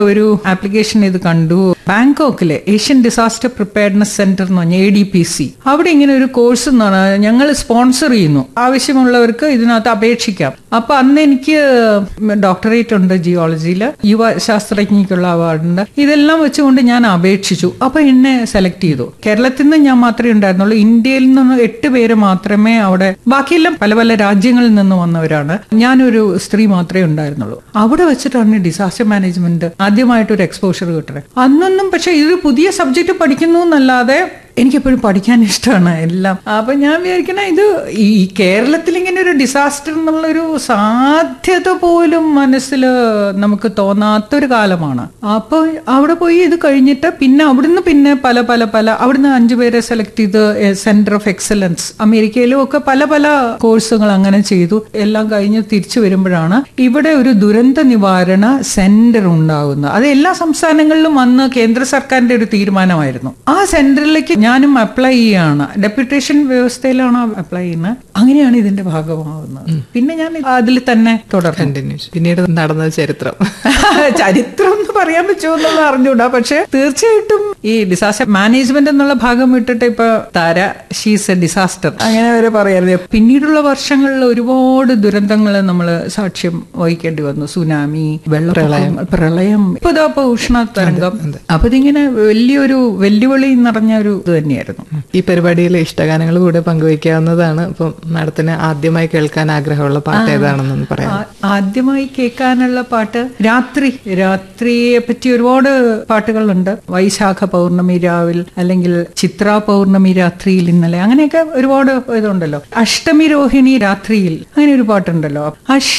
ഒരു ആപ്ലിക്കേഷൻ ഇത് കണ്ടു ബാങ്കോക്കിലെ ഏഷ്യൻ ഡിസാസ്റ്റർ പ്രിപ്പയർനെസ് സെന്റർ എന്ന് പറഞ്ഞ എ ഡി പി സി അവിടെ ഇങ്ങനെ ഒരു കോഴ്സ് എന്നാണ് ഞങ്ങൾ സ്പോൺസർ ചെയ്യുന്നു ആവശ്യമുള്ളവർക്ക് ഇതിനകത്ത് അപേക്ഷിക്കാം അപ്പൊ അന്ന് എനിക്ക് ഡോക്ടറേറ്റ് ഉണ്ട് ജിയോളജിയിൽ യുവ ശാസ്ത്രജ്ഞയ്ക്കുള്ള അവാർഡുണ്ട് ഇതെല്ലാം വെച്ചുകൊണ്ട് ഞാൻ അപേക്ഷിച്ചു അപ്പൊ എന്നെ സെലക്ട് ചെയ്തു കേരളത്തിൽ നിന്ന് ഞാൻ മാത്രമേ ഉണ്ടായിരുന്നുള്ളൂ ഇന്ത്യയിൽ നിന്ന് എട്ട് പേര് മാത്രമേ അവിടെ ബാക്കിയെല്ലാം പല പല രാജ്യങ്ങളിൽ നിന്ന് വന്നവരാണ് ഞാനൊരു സ്ത്രീ മാത്രമേ ഉണ്ടായിരുന്നുള്ളൂ അവിടെ വെച്ചിട്ടാണ് ഡിസാസ്റ്റർ മാനേജ്മെന്റ് ആദ്യമായിട്ട് ഒരു എക്സ്പോഷർ കിട്ടുന്നത് അന്നൊന്നും പക്ഷെ ഇതൊരു പുതിയ സബ്ജക്ട് പഠിക്കുന്നു എന്നല്ലാതെ എനിക്കെപ്പോഴും പഠിക്കാൻ ഇഷ്ടമാണ് എല്ലാം അപ്പൊ ഞാൻ വിചാരിക്കണ ഇത് ഈ കേരളത്തിൽ ഇങ്ങനെ ഒരു ഡിസാസ്റ്റർ എന്നുള്ളൊരു സാധ്യത പോലും മനസ്സിൽ നമുക്ക് തോന്നാത്തൊരു കാലമാണ് അപ്പൊ അവിടെ പോയി ഇത് കഴിഞ്ഞിട്ട് പിന്നെ അവിടുന്ന് പിന്നെ പല പല പല അവിടുന്ന് അഞ്ചു പേരെ സെലക്ട് ചെയ്ത് സെന്റർ ഓഫ് എക്സലൻസ് അമേരിക്കയിലും ഒക്കെ പല പല കോഴ്സുകൾ അങ്ങനെ ചെയ്തു എല്ലാം കഴിഞ്ഞ് തിരിച്ചു വരുമ്പോഴാണ് ഇവിടെ ഒരു ദുരന്ത നിവാരണ സെന്റർ ഉണ്ടാകുന്നത് അത് എല്ലാ സംസ്ഥാനങ്ങളിലും അന്ന് കേന്ദ്ര സർക്കാരിന്റെ ഒരു തീരുമാനമായിരുന്നു ആ സെന്ററിലേക്ക് ഞാനും അപ്ലൈ ചെയ്യാണ് ഡെപ്യൂട്ടേഷൻ വ്യവസ്ഥയിലാണ് അപ്ലൈ ചെയ്യുന്നത് അങ്ങനെയാണ് ഇതിന്റെ ഭാഗമാവുന്നത് പിന്നെ ഞാൻ അതിൽ തന്നെ തുടർന്നു കണ്ടിന്യൂസ് പിന്നീട് നടന്ന ചരിത്രം ചരിത്രം എന്ന് പറയാൻ പറ്റുമോ എന്നുള്ള അറിഞ്ഞൂടാ പക്ഷെ തീർച്ചയായിട്ടും ഈ ഡിസാസ്റ്റർ മാനേജ്മെന്റ് എന്നുള്ള ഭാഗം വിട്ടിട്ട് ഇപ്പൊ താര ഷീസ് എ ഡിസാസ്റ്റർ അങ്ങനെ വരെ പറയരുത് പിന്നീടുള്ള വർഷങ്ങളിൽ ഒരുപാട് ദുരന്തങ്ങൾ നമ്മൾ സാക്ഷ്യം വഹിക്കേണ്ടി വന്നു സുനാമി വെള്ളം പ്രളയം ഇപ്പൊ ഇതാ ഇപ്പൊ ഉഷ്ണ തരംഗം അപ്പൊ ഇതിങ്ങനെ വലിയൊരു വെല്ലുവിളി നിറഞ്ഞ ഒരു ഇത് തന്നെയായിരുന്നു ഈ പരിപാടിയിൽ ഇഷ്ടഗാനങ്ങൾ കൂടെ പങ്കുവയ്ക്കാവുന്നതാണ് അപ്പം മാഡത്തിന് ആദ്യമായി കേൾക്കാൻ ആഗ്രഹമുള്ള പാട്ട് ഏതാണെന്നൊന്ന് പറയാം ആ- ആദ്യമായി കേൾക്കാനുള്ള പാട്ട് രാത്രി രാത്രിയെ പറ്റി ഒരുപാട് പാട്ടുകളുണ്ട് വൈശാഖ പൗർണമി രാവിൽ അല്ലെങ്കിൽ ചിത്ര പൗർണമി രാത്രിയിൽ ഇന്നലെ അങ്ങനെയൊക്കെ ഒരുപാട് ഇതുണ്ടല്ലോ അഷ്ടമി രോഹിണി രാത്രിയിൽ അങ്ങനെ ഒരു പാട്ടുണ്ടല്ലോ